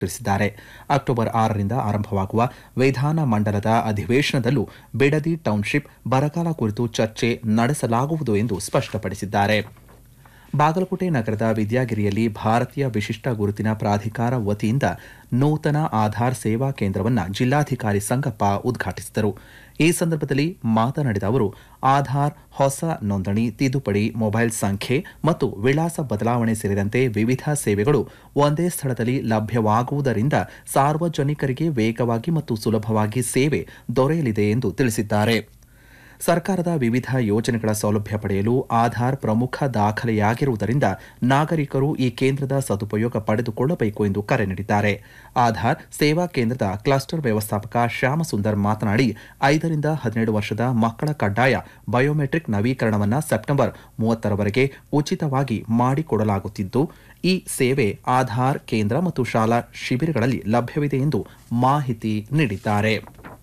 ತಿಳಿಸಿದ್ದಾರೆ ಅಕ್ಟೋಬರ್ ಆರರಿಂದ ಆರಂಭವಾಗುವ ವಿಧಾನ ಮಂಡಲದ ಅಧಿವೇಶನದಲ್ಲೂ ಬಿಡದಿ ಟೌನ್ಶಿಪ್ ಬರಗಾಲ ಕುರಿತು ಚರ್ಚೆ ನಡೆಸಲಾಗುವುದು ಎಂದು ಸ್ಪಷ್ಟಪಡಿಸಿದ್ದಾರೆ ಬಾಗಲಕೋಟೆ ನಗರದ ವಿದ್ಯಾಗಿರಿಯಲ್ಲಿ ಭಾರತೀಯ ವಿಶಿಷ್ಟ ಗುರುತಿನ ಪ್ರಾಧಿಕಾರ ವತಿಯಿಂದ ನೂತನ ಆಧಾರ್ ಸೇವಾ ಕೇಂದ್ರವನ್ನು ಜಿಲ್ಲಾಧಿಕಾರಿ ಸಂಗಪ್ಪ ಉದ್ಘಾಟಿಸಿದರು ಈ ಸಂದರ್ಭದಲ್ಲಿ ಮಾತನಾಡಿದ ಅವರು ಆಧಾರ್ ಹೊಸ ನೋಂದಣಿ ತಿದ್ದುಪಡಿ ಮೊಬೈಲ್ ಸಂಖ್ಯೆ ಮತ್ತು ವಿಳಾಸ ಬದಲಾವಣೆ ಸೇರಿದಂತೆ ವಿವಿಧ ಸೇವೆಗಳು ಒಂದೇ ಸ್ಥಳದಲ್ಲಿ ಲಭ್ಯವಾಗುವುದರಿಂದ ಸಾರ್ವಜನಿಕರಿಗೆ ವೇಗವಾಗಿ ಮತ್ತು ಸುಲಭವಾಗಿ ಸೇವೆ ದೊರೆಯಲಿದೆ ಎಂದು ತಿಳಿಸಿದ್ದಾರೆ ಸರ್ಕಾರದ ವಿವಿಧ ಯೋಜನೆಗಳ ಸೌಲಭ್ಯ ಪಡೆಯಲು ಆಧಾರ್ ಪ್ರಮುಖ ದಾಖಲೆಯಾಗಿರುವುದರಿಂದ ನಾಗರಿಕರು ಈ ಕೇಂದ್ರದ ಸದುಪಯೋಗ ಪಡೆದುಕೊಳ್ಳಬೇಕು ಎಂದು ಕರೆ ನೀಡಿದ್ದಾರೆ ಆಧಾರ್ ಸೇವಾ ಕೇಂದ್ರದ ಕ್ಲಸ್ಟರ್ ವ್ಯವಸ್ಥಾಪಕ ಶ್ಯಾಮಸುಂದರ್ ಮಾತನಾಡಿ ಐದರಿಂದ ಹದಿನೇಳು ವರ್ಷದ ಮಕ್ಕಳ ಕಡ್ಡಾಯ ಬಯೋಮೆಟ್ರಿಕ್ ನವೀಕರಣವನ್ನು ಸೆಪ್ಟೆಂಬರ್ ಮೂವತ್ತರವರೆಗೆ ಉಚಿತವಾಗಿ ಮಾಡಿಕೊಡಲಾಗುತ್ತಿದ್ದು ಈ ಸೇವೆ ಆಧಾರ್ ಕೇಂದ್ರ ಮತ್ತು ಶಾಲಾ ಶಿಬಿರಗಳಲ್ಲಿ ಲಭ್ಯವಿದೆ ಎಂದು ಮಾಹಿತಿ ನೀಡಿದ್ದಾರೆ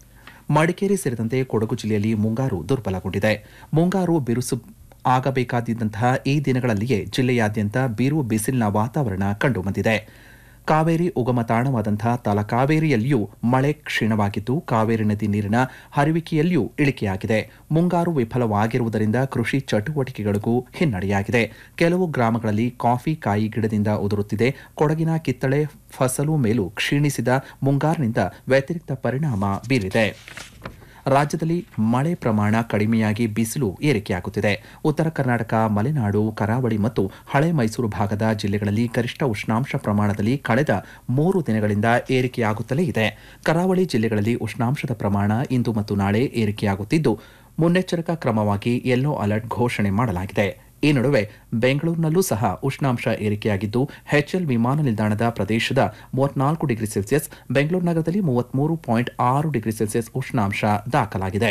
ಮಡಿಕೇರಿ ಸೇರಿದಂತೆ ಕೊಡಗು ಜಿಲ್ಲೆಯಲ್ಲಿ ಮುಂಗಾರು ದುರ್ಬಲಗೊಂಡಿದೆ ಮುಂಗಾರು ಬಿರುಸು ಆಗಬೇಕಾದಂತಹ ಈ ದಿನಗಳಲ್ಲಿಯೇ ಜಿಲ್ಲೆಯಾದ್ಯಂತ ಬಿರು ಬಿಸಿಲಿನ ವಾತಾವರಣ ಕಂಡುಬಂದಿದೆ ಕಾವೇರಿ ಉಗಮ ತಾಣವಾದಂತಹ ತಲಕಾವೇರಿಯಲ್ಲಿಯೂ ಮಳೆ ಕ್ಷೀಣವಾಗಿದ್ದು ಕಾವೇರಿ ನದಿ ನೀರಿನ ಹರಿವಿಕೆಯಲ್ಲಿಯೂ ಇಳಿಕೆಯಾಗಿದೆ ಮುಂಗಾರು ವಿಫಲವಾಗಿರುವುದರಿಂದ ಕೃಷಿ ಚಟುವಟಿಕೆಗಳಿಗೂ ಹಿನ್ನಡೆಯಾಗಿದೆ ಕೆಲವು ಗ್ರಾಮಗಳಲ್ಲಿ ಕಾಫಿ ಕಾಯಿ ಗಿಡದಿಂದ ಉದುರುತ್ತಿದೆ ಕೊಡಗಿನ ಕಿತ್ತಳೆ ಫಸಲು ಮೇಲೂ ಕ್ಷೀಣಿಸಿದ ಮುಂಗಾರಿನಿಂದ ವ್ಯತಿರಿಕ್ತ ಪರಿಣಾಮ ಬೀರಿದೆ ರಾಜ್ಯದಲ್ಲಿ ಮಳೆ ಪ್ರಮಾಣ ಕಡಿಮೆಯಾಗಿ ಬಿಸಿಲು ಏರಿಕೆಯಾಗುತ್ತಿದೆ ಉತ್ತರ ಕರ್ನಾಟಕ ಮಲೆನಾಡು ಕರಾವಳಿ ಮತ್ತು ಹಳೆ ಮೈಸೂರು ಭಾಗದ ಜಿಲ್ಲೆಗಳಲ್ಲಿ ಗರಿಷ್ಠ ಉಷ್ಣಾಂಶ ಪ್ರಮಾಣದಲ್ಲಿ ಕಳೆದ ಮೂರು ದಿನಗಳಿಂದ ಏರಿಕೆಯಾಗುತ್ತಲೇ ಇದೆ ಕರಾವಳಿ ಜಿಲ್ಲೆಗಳಲ್ಲಿ ಉಷ್ಣಾಂಶದ ಪ್ರಮಾಣ ಇಂದು ಮತ್ತು ನಾಳೆ ಏರಿಕೆಯಾಗುತ್ತಿದ್ದು ಮುನ್ನೆಚ್ಚರಿಕಾ ಕ್ರಮವಾಗಿ ಯೆಲ್ಲೋ ಅಲರ್ಟ್ ಘೋಷಣೆ ಮಾಡಲಾಗಿದೆ ಈ ನಡುವೆ ಬೆಂಗಳೂರಿನಲ್ಲೂ ಸಹ ಉಷ್ಣಾಂಶ ಏರಿಕೆಯಾಗಿದ್ದು ಎಚ್ಎಲ್ ವಿಮಾನ ನಿಲ್ದಾಣದ ಪ್ರದೇಶದ ಮೂವತ್ನಾಲ್ಕು ಡಿಗ್ರಿ ಸೆಲ್ಸಿಯಸ್ ಬೆಂಗಳೂರು ನಗರದಲ್ಲಿ ಮೂವತ್ಮೂರು ಪಾಯಿಂಟ್ ಆರು ಡಿಗ್ರಿ ಸೆಲ್ಸಿಯಸ್ ಉಷ್ಣಾಂಶ ದಾಖಲಾಗಿದೆ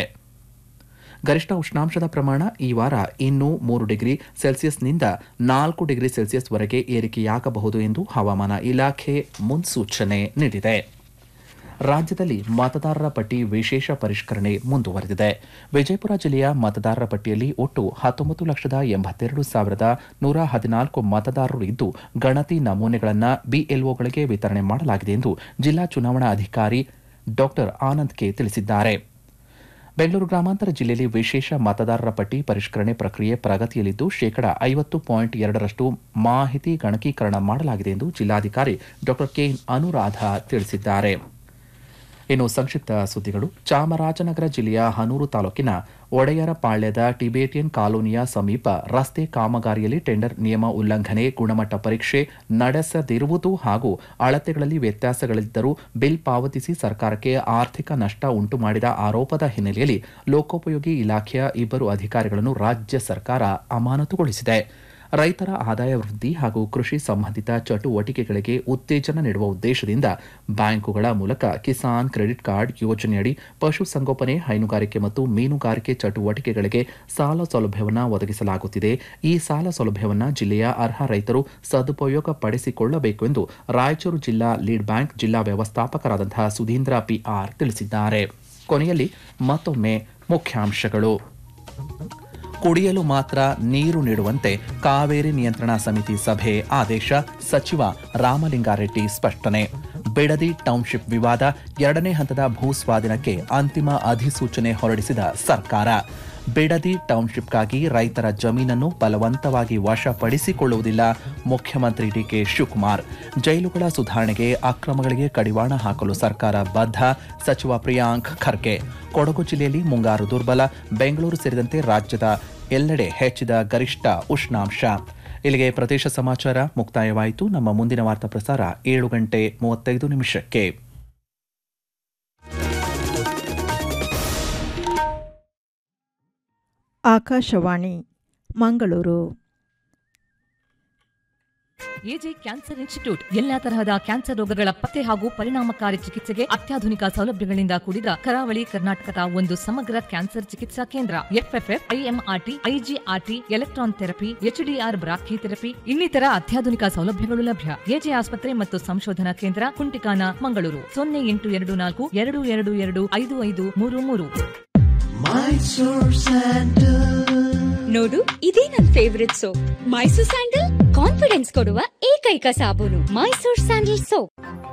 ಗರಿಷ್ಠ ಉಷ್ಣಾಂಶದ ಪ್ರಮಾಣ ಈ ವಾರ ಇನ್ನೂ ಮೂರು ಡಿಗ್ರಿ ಸೆಲ್ಸಿಯಸ್ನಿಂದ ನಾಲ್ಕು ಡಿಗ್ರಿ ಸೆಲ್ಸಿಯಸ್ವರೆಗೆ ಏರಿಕೆಯಾಗಬಹುದು ಎಂದು ಹವಾಮಾನ ಇಲಾಖೆ ಮುನ್ಸೂಚನೆ ನೀಡಿದೆ ರಾಜ್ಯದಲ್ಲಿ ಮತದಾರರ ಪಟ್ಟಿ ವಿಶೇಷ ಪರಿಷ್ಕರಣೆ ಮುಂದುವರೆದಿದೆ ವಿಜಯಪುರ ಜಿಲ್ಲೆಯ ಮತದಾರರ ಪಟ್ಟಿಯಲ್ಲಿ ಒಟ್ಟು ಹತ್ತೊಂಬತ್ತು ಲಕ್ಷದ ಎಂಬತ್ತೆರಡು ಸಾವಿರದ ನೂರ ಹದಿನಾಲ್ಕು ಮತದಾರರು ಇದ್ದು ಗಣತಿ ನಮೂನೆಗಳನ್ನು ಬಿಎಲ್ಒಗಳಿಗೆ ವಿತರಣೆ ಮಾಡಲಾಗಿದೆ ಎಂದು ಜಿಲ್ಲಾ ಚುನಾವಣಾ ಅಧಿಕಾರಿ ಡಾಕ್ಟರ್ ಆನಂದ್ ಕೆ ತಿಳಿಸಿದ್ದಾರೆ ಬೆಂಗಳೂರು ಗ್ರಾಮಾಂತರ ಜಿಲ್ಲೆಯಲ್ಲಿ ವಿಶೇಷ ಮತದಾರರ ಪಟ್ಟಿ ಪರಿಷ್ಕರಣೆ ಪ್ರಕ್ರಿಯೆ ಪ್ರಗತಿಯಲ್ಲಿದ್ದು ಶೇಕಡಾ ಐವತ್ತು ಪಾಯಿಂಟ್ ಎರಡರಷ್ಟು ಮಾಹಿತಿ ಗಣಕೀಕರಣ ಮಾಡಲಾಗಿದೆ ಎಂದು ಜಿಲ್ಲಾಧಿಕಾರಿ ಡಾಕ್ಟರ್ ಕೆ ಅನುರಾಧ ತಿಳಿಸಿದ್ದಾರೆ ಇನ್ನು ಸಂಕ್ಷಿಪ್ತ ಸುದ್ದಿಗಳು ಚಾಮರಾಜನಗರ ಜಿಲ್ಲೆಯ ಹನೂರು ತಾಲೂಕಿನ ಒಡೆಯರಪಾಳ್ಯದ ಟಿಬೇಟಿಯನ್ ಕಾಲೋನಿಯ ಸಮೀಪ ರಸ್ತೆ ಕಾಮಗಾರಿಯಲ್ಲಿ ಟೆಂಡರ್ ನಿಯಮ ಉಲ್ಲಂಘನೆ ಗುಣಮಟ್ಟ ಪರೀಕ್ಷೆ ನಡೆಸದಿರುವುದು ಹಾಗೂ ಅಳತೆಗಳಲ್ಲಿ ವ್ಯತ್ಯಾಸಗಳಿದ್ದರೂ ಬಿಲ್ ಪಾವತಿಸಿ ಸರ್ಕಾರಕ್ಕೆ ಆರ್ಥಿಕ ನಷ್ಟ ಉಂಟು ಮಾಡಿದ ಆರೋಪದ ಹಿನ್ನೆಲೆಯಲ್ಲಿ ಲೋಕೋಪಯೋಗಿ ಇಲಾಖೆಯ ಇಬ್ಬರು ಅಧಿಕಾರಿಗಳನ್ನು ರಾಜ್ಯ ಸರ್ಕಾರ ಅಮಾನತುಗೊಳಿಸಿದೆ ರೈತರ ಆದಾಯ ವೃದ್ಧಿ ಹಾಗೂ ಕೃಷಿ ಸಂಬಂಧಿತ ಚಟುವಟಿಕೆಗಳಿಗೆ ಉತ್ತೇಜನ ನೀಡುವ ಉದ್ದೇಶದಿಂದ ಬ್ಯಾಂಕುಗಳ ಮೂಲಕ ಕಿಸಾನ್ ಕ್ರೆಡಿಟ್ ಕಾರ್ಡ್ ಯೋಜನೆಯಡಿ ಪಶುಸಂಗೋಪನೆ ಹೈನುಗಾರಿಕೆ ಮತ್ತು ಮೀನುಗಾರಿಕೆ ಚಟುವಟಿಕೆಗಳಿಗೆ ಸಾಲ ಸೌಲಭ್ಯವನ್ನು ಒದಗಿಸಲಾಗುತ್ತಿದೆ ಈ ಸಾಲ ಸೌಲಭ್ಯವನ್ನು ಜಿಲ್ಲೆಯ ಅರ್ಹ ರೈತರು ಸದುಪಯೋಗ ಪಡಿಸಿಕೊಳ್ಳಬೇಕು ಎಂದು ರಾಯಚೂರು ಜಿಲ್ಲಾ ಲೀಡ್ ಬ್ಯಾಂಕ್ ಜಿಲ್ಲಾ ವ್ಯವಸ್ಥಾಪಕರಾದಂತಹ ಸುಧೀಂದ್ರ ಪಿಆರ್ ತಿಳಿಸಿದ್ದಾರೆ ಕೊನೆಯಲ್ಲಿ ಮತ್ತೊಮ್ಮೆ ಮುಖ್ಯಾಂಶಗಳು ಕುಡಿಯಲು ಮಾತ್ರ ನೀರು ನೀಡುವಂತೆ ಕಾವೇರಿ ನಿಯಂತ್ರಣ ಸಮಿತಿ ಸಭೆ ಆದೇಶ ಸಚಿವ ರಾಮಲಿಂಗಾರೆಡ್ಡಿ ಸ್ಪಷ್ಟನೆ ಬಿಡದಿ ಟೌನ್ಶಿಪ್ ವಿವಾದ ಎರಡನೇ ಹಂತದ ಭೂ ಸ್ವಾಧೀನಕ್ಕೆ ಅಂತಿಮ ಅಧಿಸೂಚನೆ ಹೊರಡಿಸಿದ ಸರ್ಕಾರ ಬಿಡದಿ ಟೌನ್ಶಿಪ್ಗಾಗಿ ರೈತರ ಜಮೀನನ್ನು ಬಲವಂತವಾಗಿ ವಶಪಡಿಸಿಕೊಳ್ಳುವುದಿಲ್ಲ ಮುಖ್ಯಮಂತ್ರಿ ಡಿಕೆ ಶಿವಕುಮಾರ್ ಜೈಲುಗಳ ಸುಧಾರಣೆಗೆ ಅಕ್ರಮಗಳಿಗೆ ಕಡಿವಾಣ ಹಾಕಲು ಸರ್ಕಾರ ಬದ್ಧ ಸಚಿವ ಪ್ರಿಯಾಂಕ್ ಖರ್ಗೆ ಕೊಡಗು ಜಿಲ್ಲೆಯಲ್ಲಿ ಮುಂಗಾರು ದುರ್ಬಲ ಬೆಂಗಳೂರು ಸೇರಿದಂತೆ ರಾಜ್ಯದ ಎಲ್ಲೆಡೆ ಹೆಚ್ಚಿದ ಗರಿಷ್ಠ ಉಷ್ಣಾಂಶ ಇಲ್ಲಿಗೆ ಪ್ರದೇಶ ಸಮಾಚಾರ ಮುಕ್ತಾಯವಾಯಿತು ನಮ್ಮ ಮುಂದಿನ ವಾರ್ತಾ ಪ್ರಸಾರ ಏಳು ಗಂಟೆ ಮೂವತ್ತೈದು ನಿಮಿಷಕ್ಕೆ Akashvani Mangaluru AJ cancer institute ಎಲ್ಲಾ ತರಹದ ಕ್ಯಾನ್ಸರ್ ರೋಗಗಳ ಪತ್ತೆ ಹಾಗೂ ಪರಿಣಾಮಕಾರಿ ಚಿಕಿತ್ಸೆಗೆ ಅತ್ಯಾಧುನಿಕ ಸೌಲಭ್ಯಗಳಿಂದ ಕೂಡಿದ ಕರಾವಳಿ ಕರ್ನಾಟಕದ ಒಂದು ಸಮಗ್ರ ಕ್ಯಾನ್ಸರ್ ಚಿಕಿತ್ಸಾ ಕೇಂದ್ರ FFF IMRT IGRT electron therapy HDR brachytherapy ಇನ್ನಿತರ ಅತ್ಯಾಧುನಿಕ ಸೌಲಭ್ಯಗಳು ಲಭ್ಯ ಎಜೆ ಆಸ್ಪತ್ರೆ ಮತ್ತು ಸಂಶೋಧನಾ ಕೇಂದ್ರ ಕುಂಟಿಕಾನ ಮಂಗಳೂರು ಸೊನ್ನೆ ಎಂಟು ಎರಡು ನಾಲ್ಕು ಎರಡು ಎರಡು ಎರಡು ಐದು ಐದು ಮೂರು ಮೂರು ನೋಡು ಇದೇ ನನ್ favourite soap Mysore sandal confidence ಕೊಡುವ ಏಕೈಕ ಸಾಬೂನು ಮೈಸೂರ್ ಸ್ಯಾಂಡಲ್ ಸೋಪ್